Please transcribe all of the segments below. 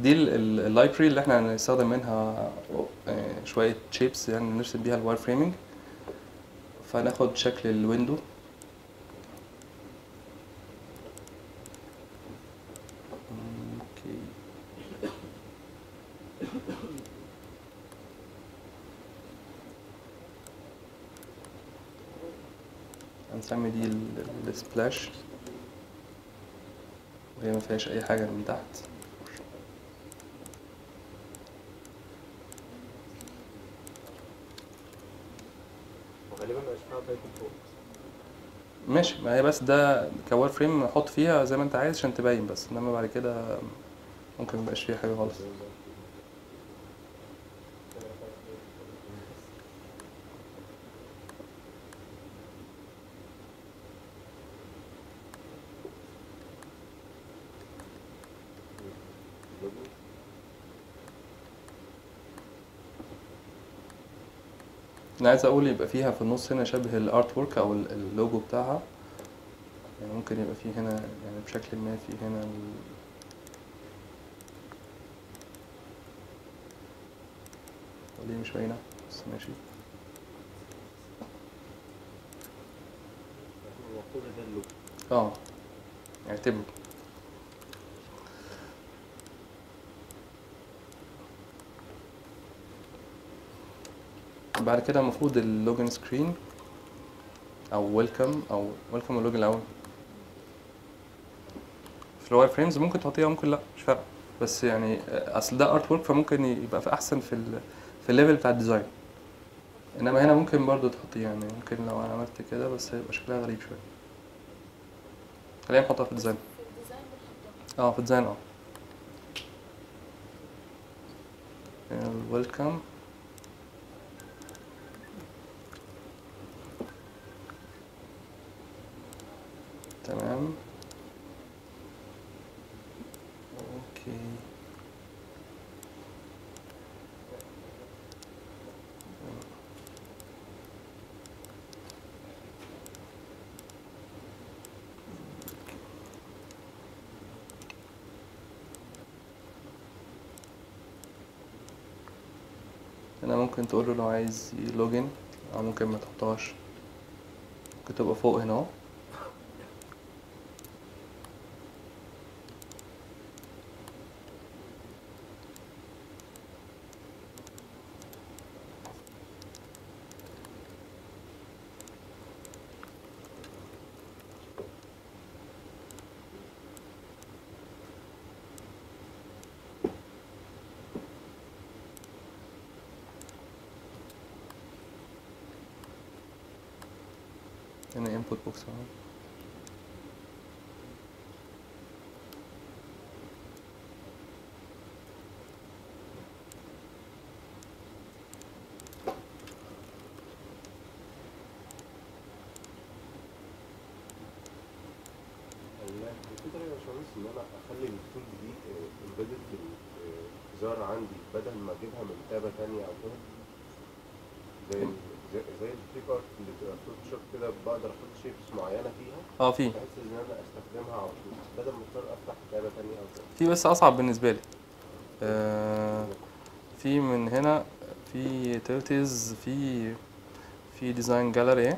دي اللايبرري اللي احنا هنستخدم منها آه، شويه شيبس يعني نرسم بيها الواير فريمنج فناخد شكل الويندو اوكي هنسمي دي السبلاش وهي ما فيهاش اي حاجه من تحت وغالبا مبقاش فيها تايتل فوق ماشي ما هي بس ده كوار فريم حط فيها زي ما انت عايز عشان تبين بس انما بعد كده ممكن ميبقاش فيها حاجه خالص انا عايز اقول يبقى فيها في النص هنا شبه الارت وورك او ال- اللوجو بتاعها يعني ممكن يبقى فيه هنا يعني بشكل ما في هنا ال... ليه مش باينه بس ماشي المفروض ده اللوك اه اعتبره بعد كده المفروض اللوجن سكرين او ويلكم او ويلكم واللوجن الاول في الواير فريمز ممكن تحطيها ممكن لا مش فارقه بس يعني آه، اصل ده ارت ورك فممكن يبقى في احسن في ال في الليفل بتاع الديزاين انما هنا ممكن برضو تحطيه يعني ممكن لو انا عملت كده بس هيبقى شكلها غريب شويه خلينا نحطها في الديزاين في الديزاين بنحطها اه في الديزاين اه الويلكم تمام اوكي هنا ممكن تقول له لو عايز لوجن او ممكن ما تحطهاش ممكن تبقى فوق هنا اهو هنا input box اهو والله في طريقه يا باشمهندس ان انا اخلي التول دي امبيدد في الزر عندي بدل ما اجيبها من تابه تانية او كده زي ال- زي زي الفليب ارت اللي بتبقى في فوتوشوب كده بقدر احط شيبس معينه فيها اه في بحيث ان انا استخدمها على طول بدل ما اضطر افتح تابه تانية او كده في بس اصعب بالنسبه لي آه في من هنا في تيرتيز في في ديزاين جاليري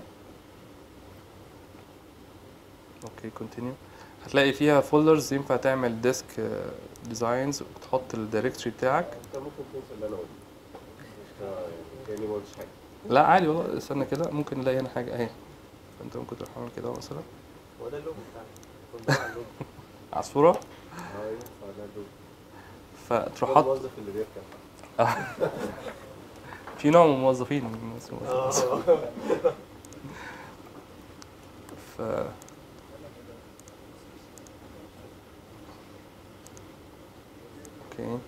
اوكي كونتينيو هتلاقي فيها فولدرز ينفع تعمل ديسك ديزاينز وتحط الدايركتوري بتاعك انت ممكن تنسى اللي انا قلته مش يعني كاني ما قلتش حاجه لا عادي والله استنى كده ممكن نلاقي هنا حاجه اهي فانت ممكن تروح عامل كده مثلا هو ده اللوجو بتاعي كنت بقى اللوجو عصفوره اه ينفع ده اللوجو فتروح هو حاط الموظف اللي بيركب في نوع من الموظفين اسمه موظف. ف اوكي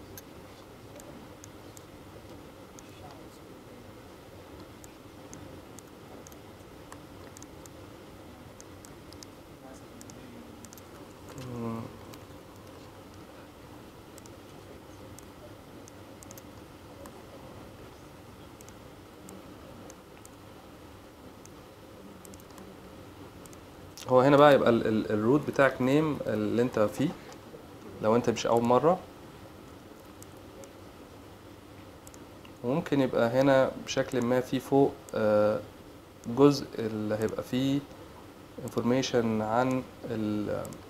مم. هو هنا بقى يبقى ال- ال- الروت بتاعك نيم اللي انت فيه لو انت مش اول مره وممكن يبقى هنا بشكل ما في فوق آه، جزء اللي هيبقى فيه information عن ال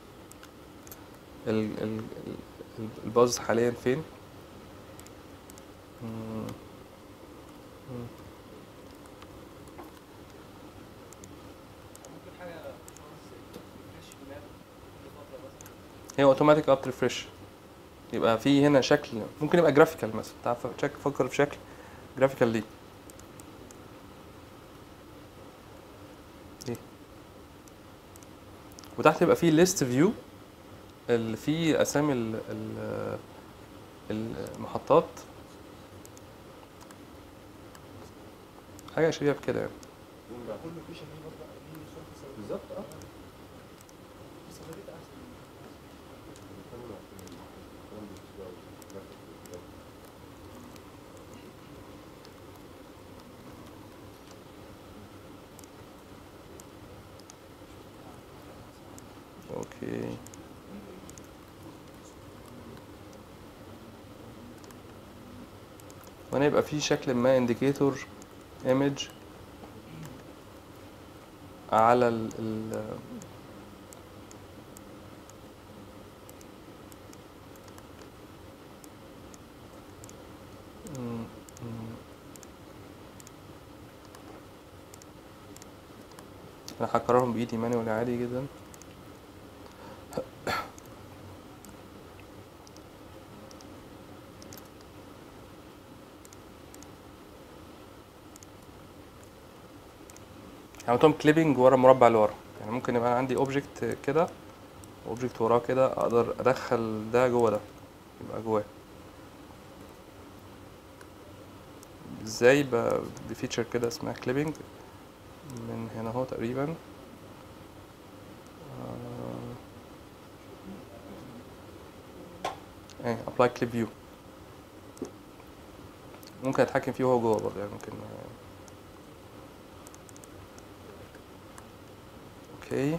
ال ال ال- الباز حاليا فين مم. مم. ممكن حاجه خلاص تفرش الماب كل فتره مثلا هي اوتوماتيك اب ريفرش يبقى في هنا شكل ممكن يبقى جرافيكال مثلا تعرف شكل فكر في شكل جرافيكال ليه دي وتحت يبقى فيه ليست فيو اللي فيه اسامي ال ال المحطات حاجه شبيهه بكده يعني مين بقى؟ كل لوكيشن ليه برضه ليه سيرفيس بالظبط اه بس خليك احسن بنتكلم عن الكلام ده بقى والجرافيك والكلام ده. اوكي وهنا يبقى في شكل ما انديكيتور ايمج على ال ال مم، مم. انا هكررهم بايدي مانوال عادي جدا عملتهم كليبنج ورا مربع لورا يعني ممكن يبقى عندي اوبجكت كده اوبجكت وراه كده اقدر ادخل ده جوه ده يبقى جواه ازاي ب- بفيتشر كده اسمها كليبنج من هنا اهو تقريبا آه، ايه ابلاي كليب فيو ممكن اتحكم فيه وهو جوه برضه يعني ممكن آه، اوكي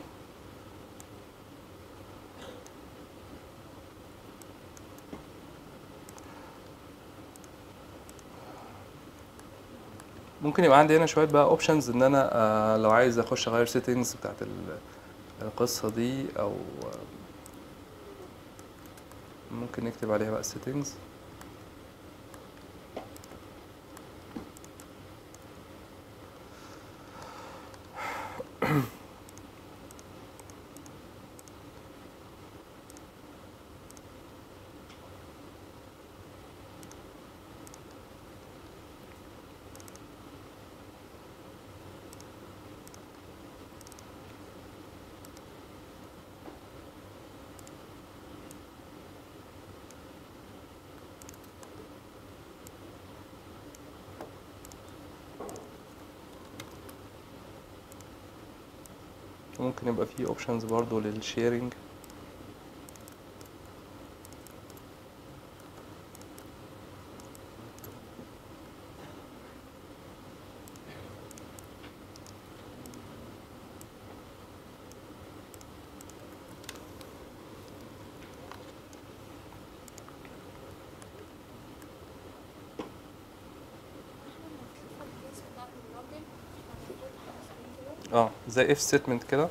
ممكن يبقى عندي هنا شويه بقى اوبشنز ان انا آه لو عايز اخش اغير سيتنجز بتاعت ال- القصه دي او آه، ممكن نكتب عليها بقى settings ممكن يبقى فيه اوبشنز برضو للشيرنج اه زي اف ستيتمنت كده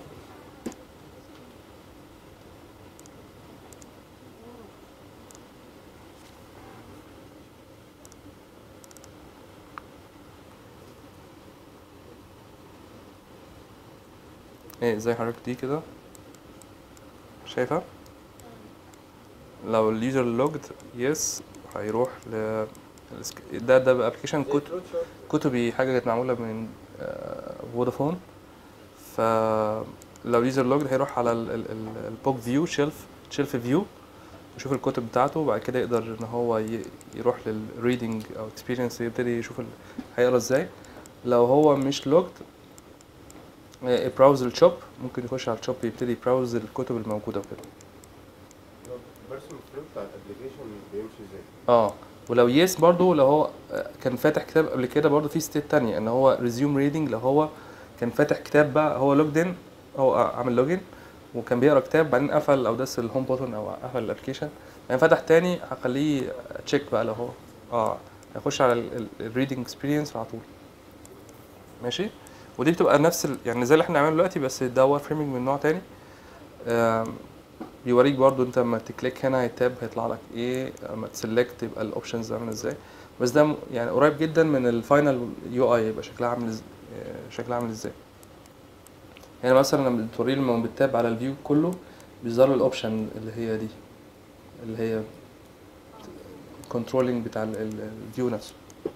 ايه زي حضرتك دي كده شايفها لو اليوزر لوجد يس هيروح ل السك- ده ده بابلكيشن كود كتبي حاجه كانت معموله من فودافون فلو اليوزر لوجد هيروح على البوك فيو شيلف شيلف فيو يشوف الكتب بتاعته وبعد كده يقدر ان هو ي- يروح للريدنج او اكسبيرينس يبتدي يشوف ال- هيقرا ازاي لو هو مش لوجد براوز الشوب ممكن يخش على الشوب يبتدي يبراوز الكتب الموجوده وكده البيرسون فلو بتاع الابلكيشن بيمشي ازاي؟ اه ولو يس برضو لو هو آه، كان فاتح كتاب قبل كده برضو في ستيت تانية ان هو ريزيوم ريدنج لو هو كان فاتح كتاب بقى هو لوجد ان هو آه، عامل لوجن وكان بيقرا كتاب بعدين قفل او دس الهوم بوتن او قفل الابلكيشن يعني فتح تاني هخليه تشيك بقى لو هو اه هيخش على الريدنج اكسبيرينس على طول ماشي ودي بتبقى نفس ال... يعني زي اللي احنا بنعمله دلوقتي بس ده وار فريمنج من نوع تاني آم، بيوريك برضو انت لما تكليك هنا التاب هيطلع لك ايه اما تسلكت يبقى الاوبشنز عامله ازاي بس ده م- يعني قريب جدا من الفاينل يو اي يبقى شكلها عامل إز... آه، شكلها عامل ازاي هنا مثلا لما بتوريه لما بتتاب على الفيو كله بيظهر له الاوبشن اللي هي دي اللي هي كنترولينج بتاع الفيو نفسه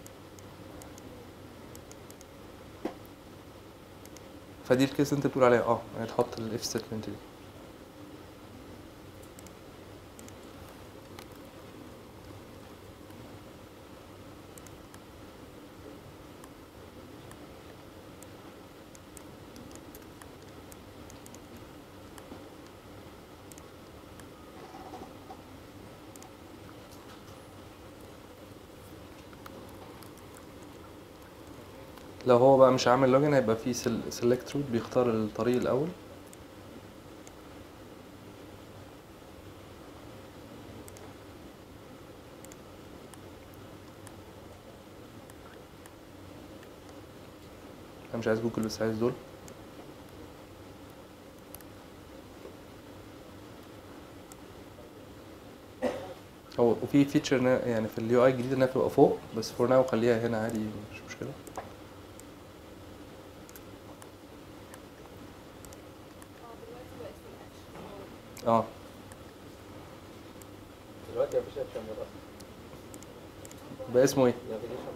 فدي الكيس اللي انت بتقول عليها اه يعني تحط الاف ستيتمنت دي لو هو بقى مش عامل لوجن هيبقى في سيلكت روت بيختار الطريق الاول انا مش عايز جوجل بس عايز دول هو وفي فيتشر يعني في اليو اي الجديد انها تبقى فوق بس فور ناو خليها هنا عادي مش مشكله اه دلوقتي مفيش اكشن مود اصلا بقى اسمه ايه نافيجيشن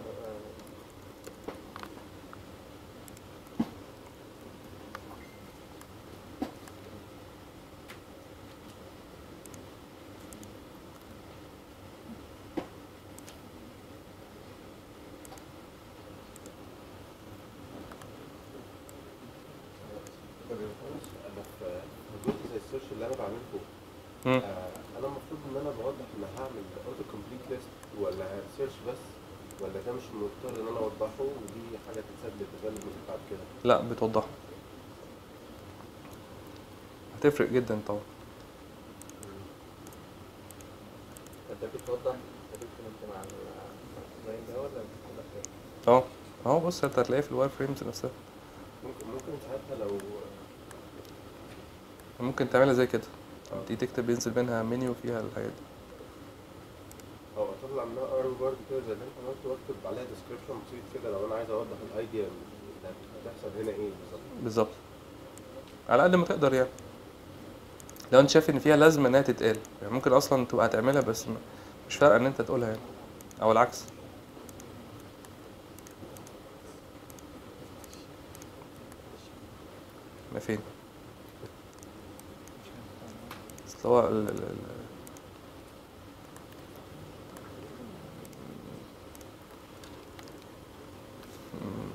انا في في جزء زي السيرش اللي انا بعمله مم. آه، انا المفروض ان انا بوضح ان هعمل اوتو كومبليت ليست ولا سيرش بس ولا ده مش مضطر ان انا اوضحه ودي حاجه تتساب للديفلوبمنت بعد كده لا بتوضحه هتفرق جدا طبعا انت بتوضح الدوكيومنت مع الديزاين ده ولا بتوضح ايه؟ اه اهو بص انت هتلاقيه في الواير فريمز نفسها ممكن ممكن ساعتها لو ممكن تعملها زي كده دي تكتب ينزل منها منيو فيها الحاجات دي او اطلع منها ار بارد كده زي اللي انت قلت واكتب عليها ديسكربشن بسيط كده لو انا عايز اوضح الايديا اللي هتحصل هنا ايه بالظبط بالظبط على قد ما تقدر يعني لو انت شايف ان فيها لازمه انها تتقال يعني ممكن اصلا تبقى هتعملها بس م- مش فارقه ان انت تقولها يعني او العكس ما فين اصل هو ال- ال- ال- مم.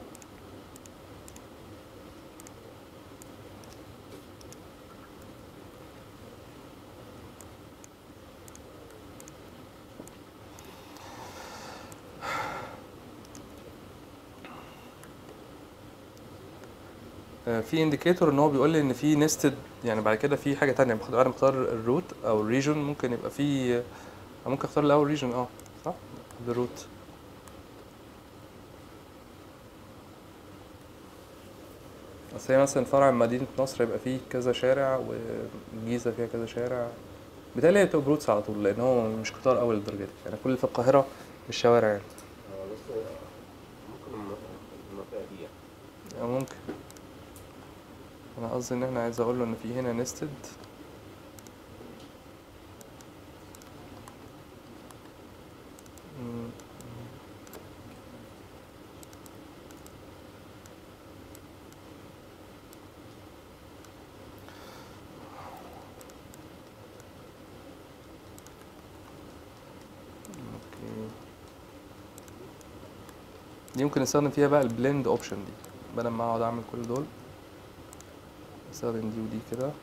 آه، في انديكيتور ان هو بيقول لي ان في نستد يعني بعد كده في حاجه تانية بخ- انا بختار الروت او الريجن ممكن يبقى في آه، ممكن اختار الاول ريجن اه صح الروت بس هي مثلا فرع مدينة نصر يبقى فيه كذا شارع والجيزة فيها كذا شارع بالتالي هي بتبقى بروتس على طول لأن هو مش كتار أوي للدرجة دي يعني كل اللي في القاهرة الشوارع يعني آه، بس آه، ممكن الم- المنطقه دي يعني أو ممكن أنا قصدي إن احنا عايز أقول له إن في هنا نستد اوكي دي ممكن نستخدم فيها بقى البلند اوبشن دي بدل ما اقعد اعمل كل دول استخدم دي ودي كده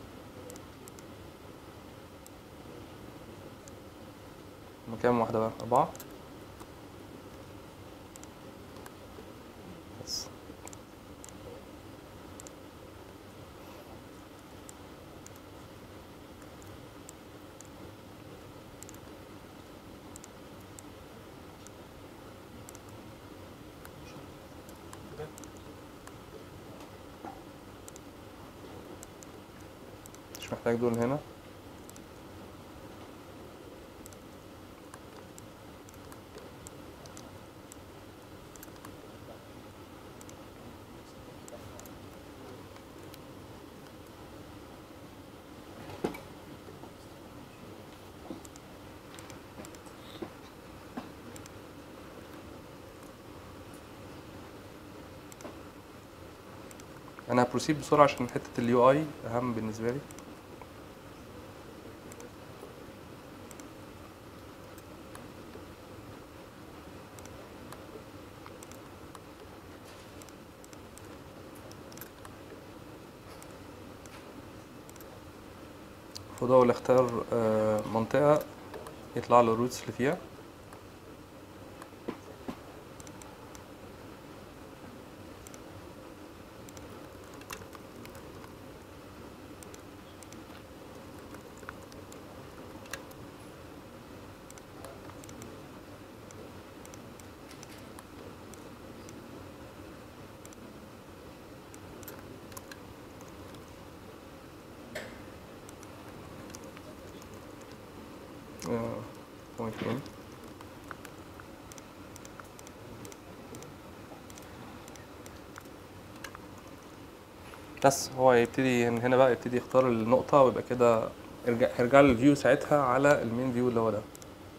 هما كام واحدة بقى أربعة بس مش محتاج دول هنا انا هبروسيد بسرعه عشان حته اليو اي اهم بالنسبه لي المفروض اول اختار آه، منطقه يطلع له الروتس اللي فيها آه، point فين بس هو يبتدي من هنا بقى يبتدي يختار النقطة ويبقى كده يرجع يرجع له الفيو ساعتها على المين فيو اللي هو ده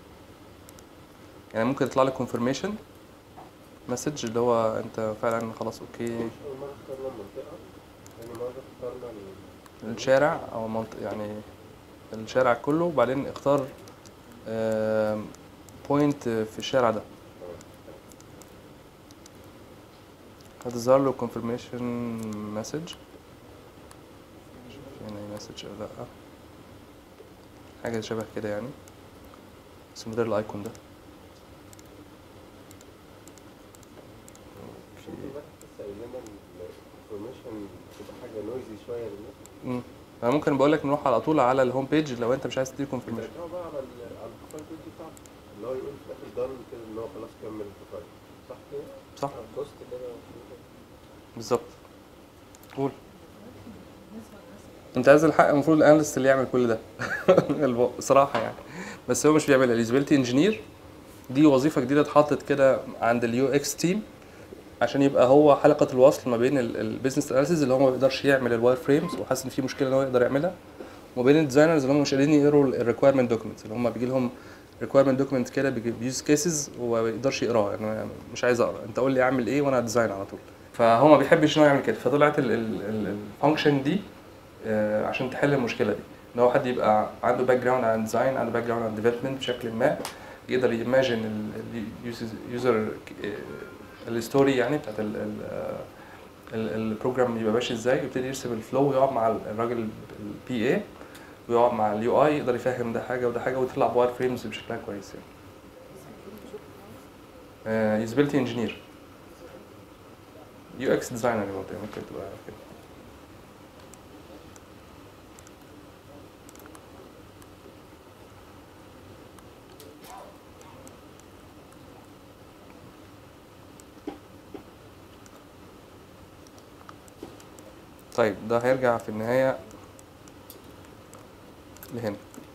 يعني ممكن يطلع لك confirmation مسج اللي هو انت فعلا خلاص اوكي مش أول مرة اخترنا المنطقة تاني مرة اخترنا ال- الشارع او منطقة يعني الشارع كله وبعدين اختار بوينت في الشارع ده هتظهر له confirmation message شوف هنا مسج او لا حاجة شبه كده يعني بس من غير الايكون ده مش انت امبارح لسه قايل لنا الانفورميشن بتبقى حاجة نويزي شوية للناس مم. انا ممكن بقول لك نروح على طول على الهوم بيج لو انت مش عايز تدي confirmation بترجعوا بقى على ال- على البروفايل بيج بتاعته اللي هو يقول في الاخر دان كده ان هو خلاص كمل البروفايل صح كده؟ صح بوست كده بالظبط قول انت عايز الحق المفروض الاناليست اللي يعمل كل ده الب- صراحه يعني بس هو مش بيعملها اليوزابيلتي انجينير دي وظيفه جديده اتحطت كده عند اليو اكس تيم عشان يبقى هو حلقه الوصل ما بين البيزنس اناليسيز اللي هو ما بيقدرش يعمل الواير فريمز وحاسس ان في مشكله ان هو يقدر يعملها وما بين الديزاينرز اللي هم مش قادرين يقروا الريكويرمنت دوكيومنتس اللي هم بيجي لهم ريكويرمنت دوكيومنت كده بيوز كيسز وما بيقدرش يقراها يعني أنا مش عايز اقرا انت قول لي اعمل ايه وانا ديزاين على طول فهو ما بيحبش ان هو يعمل كده فطلعت الفانكشن دي آه، عشان تحل المشكله دي ان هو حد يبقى عنده باك جراوند عن ديزاين عنده باك جراوند عن ديفلوبمنت بشكل ما يقدر ييماجن اليوزر الستوري يعني بتاعت ال- ال- آه، ال- البروجرام يبقى ماشي ازاي يبتدي يرسم الفلو ويقعد مع الراجل البي اي ويقعد مع اليو اي يقدر يفهم ده حاجه وده حاجه وتطلع بواير فريمز بشكلها كويس يعني يوزابيلتي انجينير يو اكس ديزاينر برضه ممكن تبقى كده طيب ده هيرجع في النهاية لهنا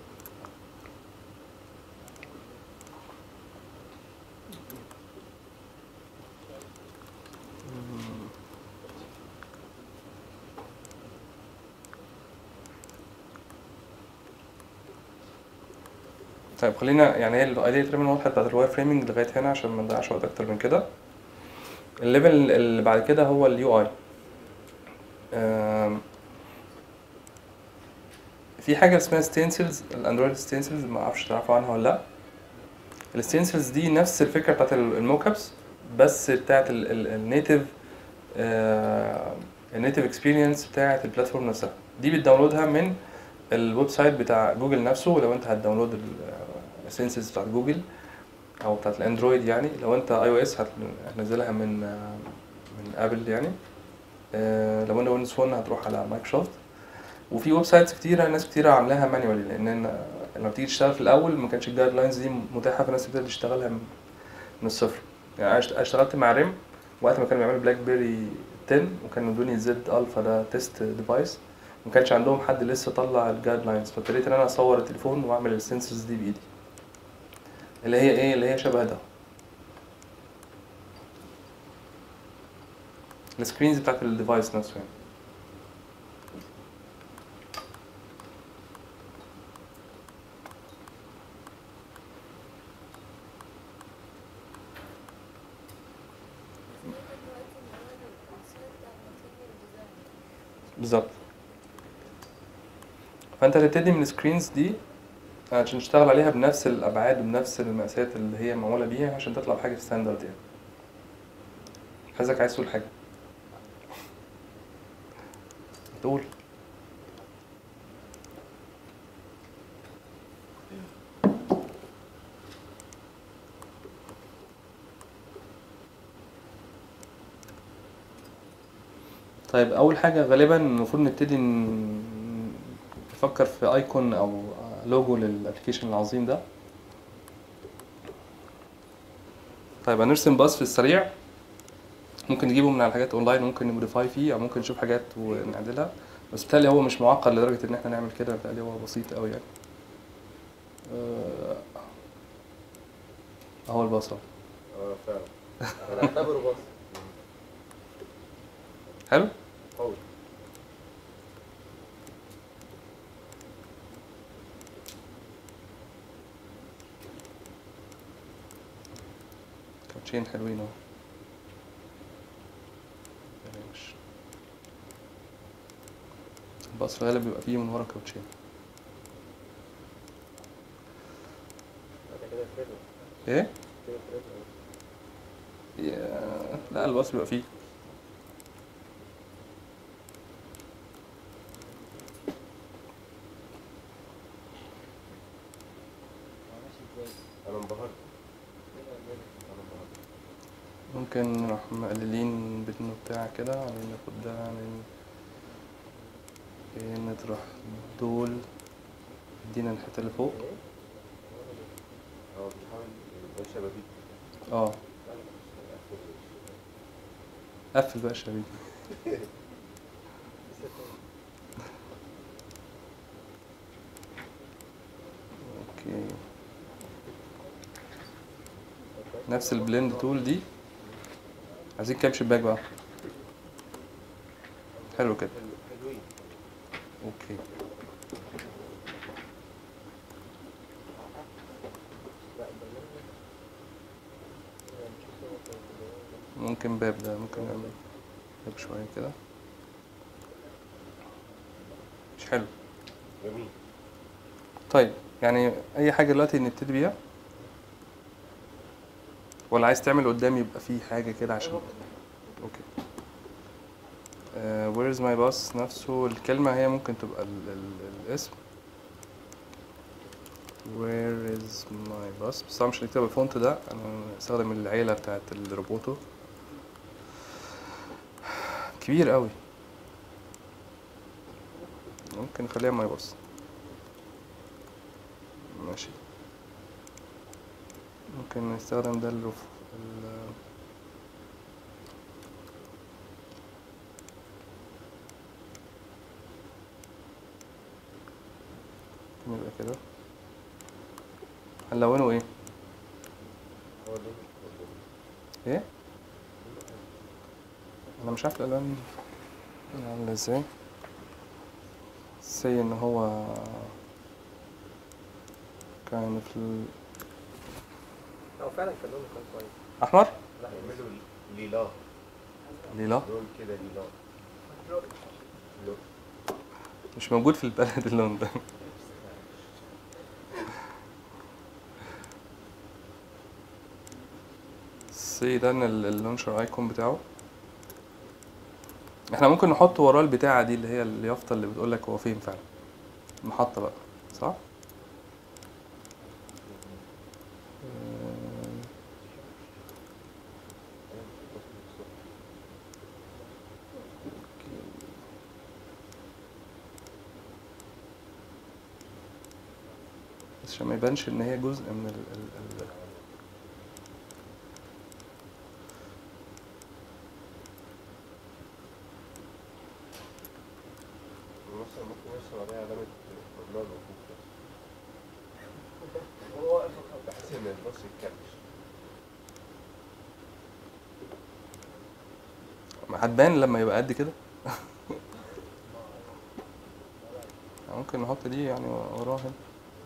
طيب خلينا يعني هي الايديا تقريبا واضحه بتاعت الواير فريمنج لغايه هنا عشان ما نضيعش وقت اكتر من كده الليفل اللي بعد كده هو اليو اي في حاجه اسمها ستينسلز الاندرويد ستينسلز ما اعرفش تعرفوا عنها ولا لا الستينسلز دي نفس الفكره بتاعت الموك ابس بس بتاعت النيتيف النيتيف اكسبيرينس بتاعت البلاتفورم نفسها دي بتداونلودها من الويب سايت بتاع جوجل نفسه لو انت هتداونلود السنسز بتاعت جوجل او بتاعت الاندرويد يعني لو انت اي او اس هتنزلها من آه، من ابل يعني آه، لو انت ويندوز فون هتروح على مايكروسوفت وفي ويب سايتس كتيره ناس كتيره عاملاها مانيوالي لان إن- لما تيجي تشتغل في الاول ما كانش الجايد لاينز دي متاحه فالناس بتبتدي تشتغلها من من الصفر يعني انا اشت- اشتغلت مع ريم وقت ما كانوا بيعملوا بلاك بيري 10 وكانوا ادوني زد الفا ده تيست ديفايس ما كانش عندهم حد لسه طلع الجايد لاينز فابتديت ان انا اصور التليفون واعمل السنسورز دي بايدي اللي هي ايه اللي هي شبه ده السكرينز بتاعت الديفايس نفسه يعني بالظبط فانت هتبتدي من السكرينز دي عشان تشتغل عليها بنفس الابعاد وبنفس المقاسات اللي هي معموله بيها عشان تطلع بحاجه ستاندرد يعني حاسسك عايز تقول حاجه تقول طيب اول حاجه غالبا المفروض نبتدي ن- نفكر في ايكون او لوجو للابلكيشن العظيم ده طيب هنرسم باص في السريع ممكن نجيبه من على حاجات اونلاين ممكن نموديفاي فيه او ممكن نشوف حاجات ونعدلها بس بتهيألي هو مش معقد لدرجه ان احنا نعمل كده بتهيألي هو بسيط قوي يعني آه، اهو الباص اهو اه فعلا انا اعتبره باص حلو قوي كوتشين حلوين اهو يعني مش الباص في الغالب بيبقى فيه من ورا كوتشين بعد كده فريزر ايه؟ كده فريزر يا- لا الباص بيبقى فيه انا انبهرت انا انبهرت ممكن نروح مقللين بدنه بتاع كده بعدين ناخد ده بعدين ايه نطرح دول ادينا الحتة اللي فوق هو بيحاول يبقى شبابيك اه قفل بقى الشبابيك اوكي نفس البلند تول دي عايزين كام شباك بقى حلو كده حلوين اوكي لا البرنامج يعني مش هو كان- ممكن باب ده ممكن نعمل باب شوية كده مش حلو جميل طيب يعني اي حاجة دلوقتي نبتدي بيها ولا عايز تعمل قدام يبقى فيه حاجة كده عشان اوكي uh, where is my bus نفسه الكلمة هي ممكن تبقى ال ال الاسم where is my bus بس طبعا مش هنكتبها بالفونت ده انا هستخدم العيلة بتاعت الروبوتو كبير قوي ممكن نخليها ماي باص ماشي ممكن نستخدم ده الرف ال ممكن يبقى كده هنلونه ايه؟ هو ده ايه؟ انا مش عارف الالوان عامله ازاي سي ان هو كان في ال- هو فعلا كان لونه كان كويس احمر لا يعملوا ليلا ليلا لون كده ليلا لون مش موجود في البلد اللون ده سي ده ان ال- اللونشر ايكون بتاعه احنا ممكن نحط وراه البتاعة دي اللي هي اليافطة اللي بتقولك هو فين فعلا المحطة بقى صح؟ آه، بس عشان ما يبانش ان هي جزء من ال ال ال نص مثلا ممكن يرسم عليها علامة ممنوع الوقوف بس هو واقف الخط بحيث إن الباص يتكلش ما هتبان لما يبقى قد كده ممكن نحط دي يعني وراها هنا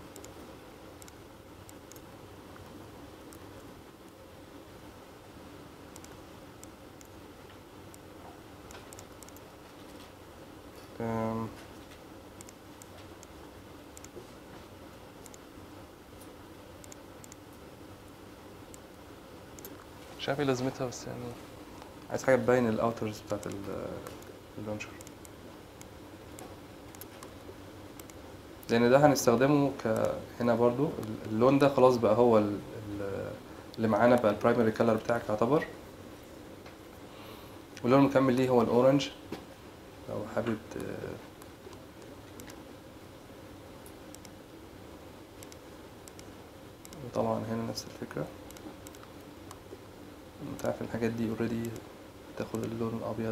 أم. مش عارف ايه لازمتها بس يعني عايز حاجة تبين الاوترز بتاعت ال- اللونشر لان ده هنستخدمه ك هنا برضو اللون ده خلاص بقى هو ال- ال- اللي معانا بقى البرايمري كلر بتاعك يعتبر واللون المكمل ليه هو الاورنج لو حابب ت- وطبعا هنا نفس الفكرة انت عارف الحاجات دي اوريدي تاخد اللون الابيض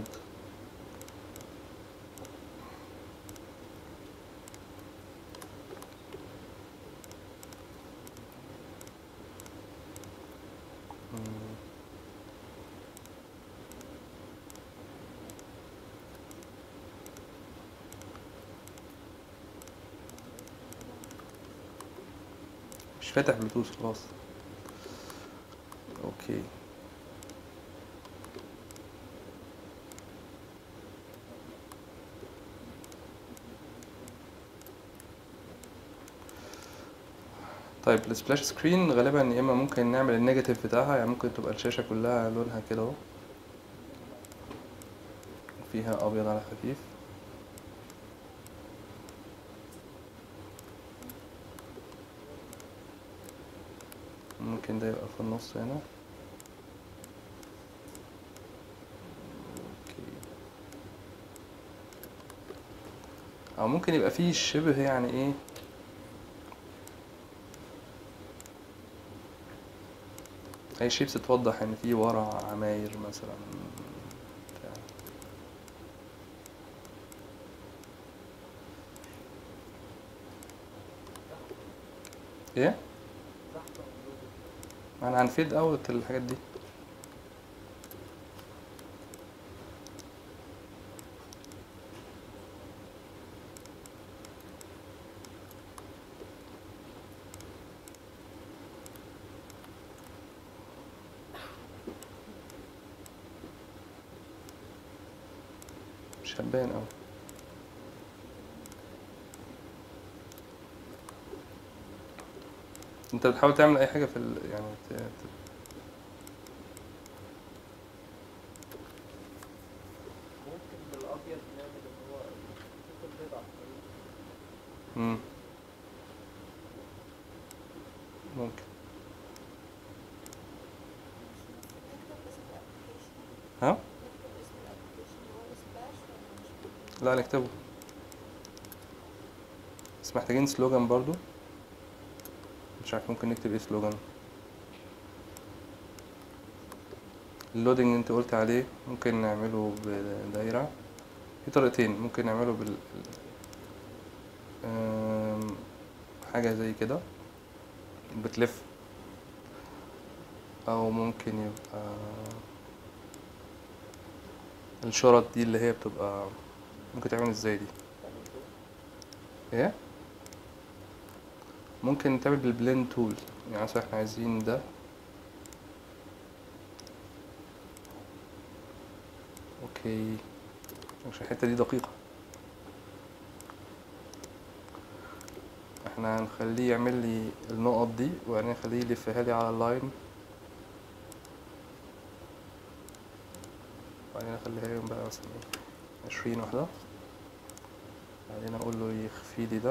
مم. مش فاتح بلوتوث خلاص اوكي طيب السبلاش سكرين غالبا يا اما ممكن نعمل النيجاتيف بتاعها يعني ممكن تبقى الشاشة كلها لونها كده اهو فيها ابيض على خفيف ممكن ده يبقى في النص هنا اوكي او ممكن يبقى فيه شبه يعني ايه اي شيبس توضح ان في ورا عماير مثلا بتاع. ايه ما انا هنفيد اوت الحاجات دي مش هتبان اوي انت بتحاول تعمل اي حاجه في ال... يعني ت... ت... ممكن بالابيض نعمل ان هو ممكن بيضع مم. ممكن ها لا نكتبه بس محتاجين سلوجان برضو مش عارف ممكن نكتب ايه سلوجان اللودنج انت قلت عليه ممكن نعمله بدايرة في طريقتين ممكن نعمله بال أم، حاجة زي كده بتلف او ممكن يبقى الشرط دي اللي هي بتبقى ممكن تعمل ازاي دي ايه ممكن تعمل بالبلين تول يعني مثلا احنا عايزين ده اوكي مش الحتة دي دقيقة احنا هنخليه يعمل لي النقط دي وبعدين نخليه يلفها لي على اللاين وبعدين اخليها يوم بقى مثلا ايه عشرين واحدة بعدين اقول له يخفي لي ده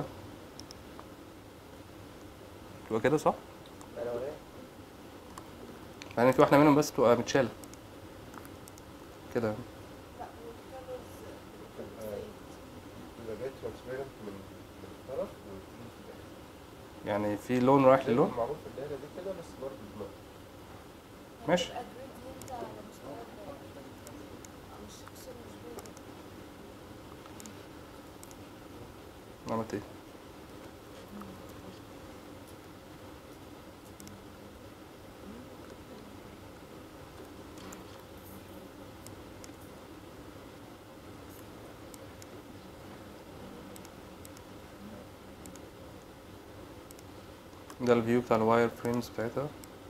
تبقى كده صح؟ الاولاني بعدين في واحدة منهم بس تبقى متشالة كده يبقى جاي ترانسبيرنت من من الطرف وتيجي في الآخر. يعني في لون رايح زي للون ما معروف في الدايرة دي كده بس برضه بنقط ماشي عملت ايه ده الفيو بتاع الواير فريمز بتاعتها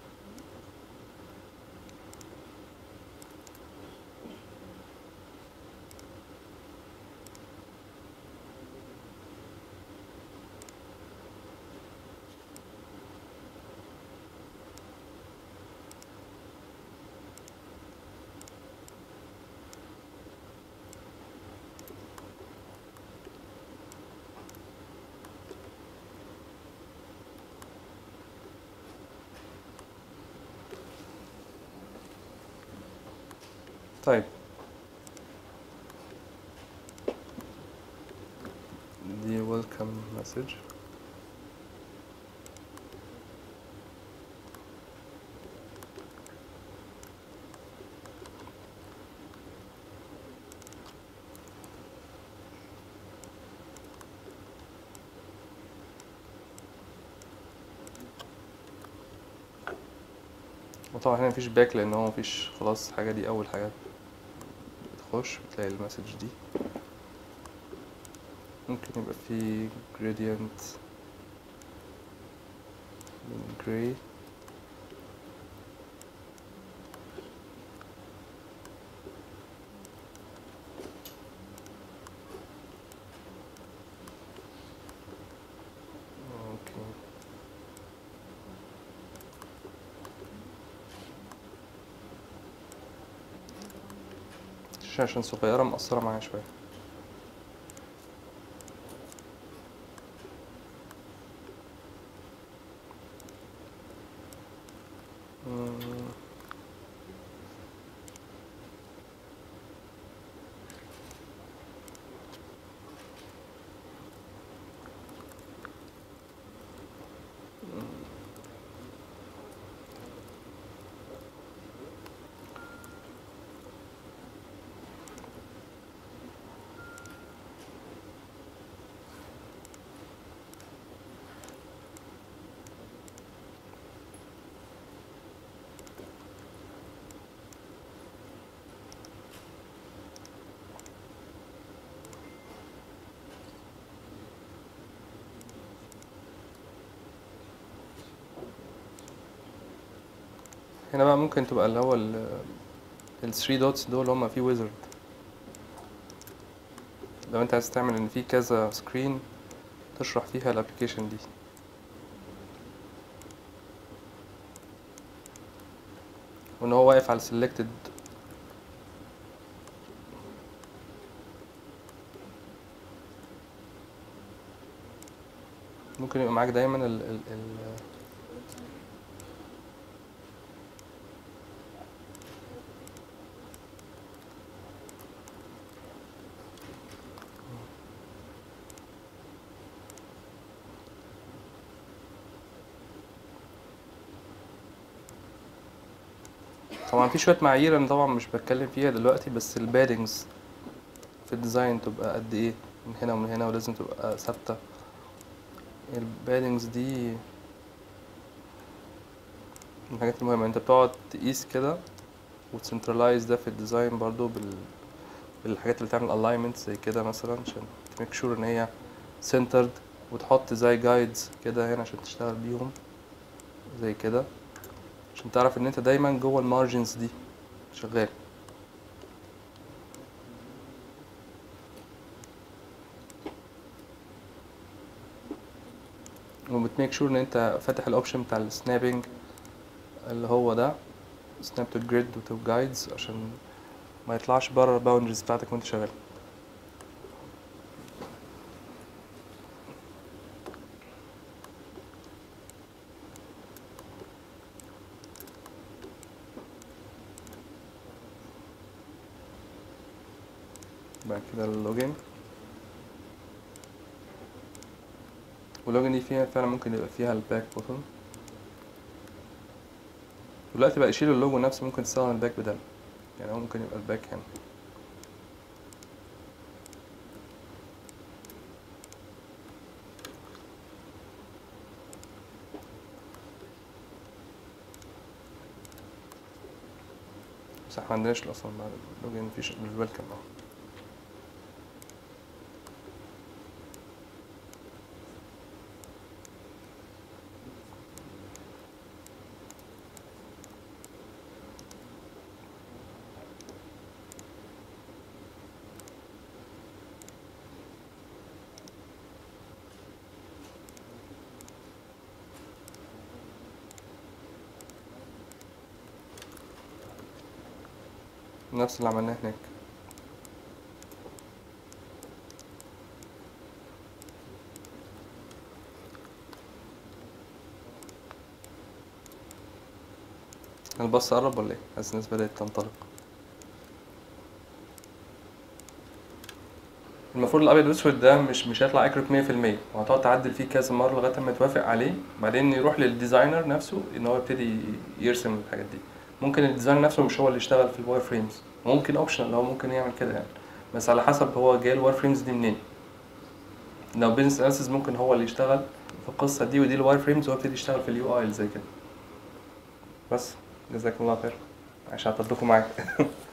طيب دي welcome message وطبعا هنا مفيش باك لان هو مفيش خلاص الحاجة دي اول حاجة بتخش بتلاقي المسج دي ممكن يبقى في gradient من gray اوكي الشاشة عشان صغيرة مقصرة معايا شوية مم. هنا بقى ممكن تبقى اللي هو ال ال 3 dots دول هما في ويزرد لو انت عايز تعمل ان في كذا سكرين تشرح فيها الابلكيشن دي وان هو واقف على selected ممكن يبقى معاك دايما ال ال ال طبعا في شوية معايير انا طبعا مش بتكلم فيها دلوقتي بس البادنجز في الديزاين تبقى قد ايه من هنا ومن هنا ولازم تبقى ثابتة البادنجز دي من الحاجات المهمة انت بتقعد تقيس كده وتسنترلايز ده في الديزاين برضو بال بالحاجات اللي تعمل الاينمنت زي كده مثلا عشان تميك شور ان هي centered وتحط زي جايدز كده هنا عشان تشتغل بيهم زي كده عشان تعرف ان انت دايما جوه المارجنز دي شغال وبتميك شور ان انت فاتح الاوبشن بتاع السنابنج اللي هو ده سناب تو جريد وتو جايدز عشان ما يطلعش بره الباوندريز بتاعتك وانت شغال بعد كده اللوجن واللوجن دي فيها فعلا ممكن يبقى فيها الباك بوتون دلوقتي بقى يشيل اللوجو نفسه ممكن تستخدم الباك بدل يعني هو ممكن يبقى الباك هنا بس احنا معندناش اصلا مع اللوجين مفيش الويلكم اهو نفس اللي عملناه هناك الباص قرب ولا ايه؟ حاسس الناس بدأت تنطلق المفروض الابيض والاسود ده مش مش هيطلع اكيوريت 100% وهتقعد تعدل فيه كذا مره لغايه ما توافق عليه بعدين يروح للديزاينر نفسه ان هو يبتدي يرسم الحاجات دي ممكن الديزاينر نفسه مش هو اللي يشتغل في الواير فريمز ممكن اوبشنال هو ممكن يعمل كده يعني بس على حسب هو جاي الواير فريمز دي منين لو بيزنس اناليسيس ممكن هو اللي يشتغل في القصه دي ودي الواير فريمز وهو يبتدي يشتغل في اليو اي زي كده بس جزاكم الله خير عشان اعطيتكم معاك